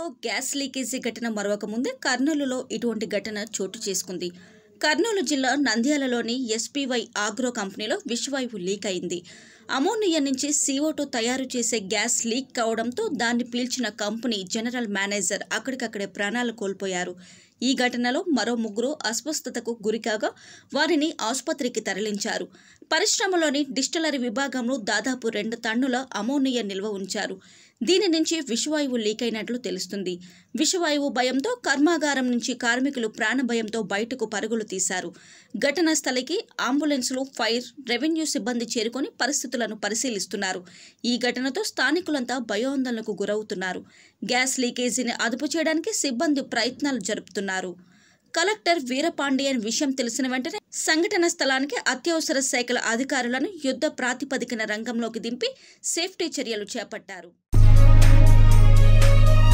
జిల్లాలో gas leakage ఘటన మరొక ముందే కర్నూలులో ఇటువంటి ఘటన చోటు చేసుకుంది కర్నూలు జిల్లా నంద్యాలలోని ఎస్పీవై ఆగ్రో కంపెనీలో విషవాయువు లీక్ అయింది అమోనియా నుంచి CO2 తయారు చేసే గ్యాస్ లీక్ కావడంతో దాన్ని పీల్చిన కంపెనీ జనరల్ మేనేజర్ అక్కడికక్కడే ప్రాణాలు కోల్పోయారు ఈ ఘటనలో మరో ముగ్గురు అస్వస్థతకు గురికాగా వారిని ఆసుపత్రికి తరలించారు పరిశ్రమలోని డిస్టిలరీ విభాగంలో దాదాపు రెండు టన్నుల అమోనియా నిల్వ ఉంచారు దీని నుంచి విషవాయువు లీక్ అయినట్లు తెలుస్తుంది విషవాయువు భయంతో కర్మాగారం నుంచి కార్మికులు ప్రాణభయంతో బయటకు పరుగులు తీశారు ఘటనా స్థలికి అంబులెన్సులు ఫైర్ రెవెన్యూ సిబ్బంది చేరుకొని పరిస్థితులను పరిశీలిస్తున్నారు ఈ ఘటనతో స్థానికులంతా భయోందనలకు గురవుతున్నారు గ్యాస్ లీకేజీని అదుపు చేయడానికి సిబ్బంది ప్రయత్నాలు జరుపుతున్నారు కలెక్టర్ వీరపాండియన్ విషయం తెలిసిన వెంటనే సంఘటన స్థలానికి అత్యవసర శాఖల అధికారులను యుద్ధ ప్రాతిపదికన రంగంలోకి దింపి సేఫ్టీ చర్యలు చేపట్టారు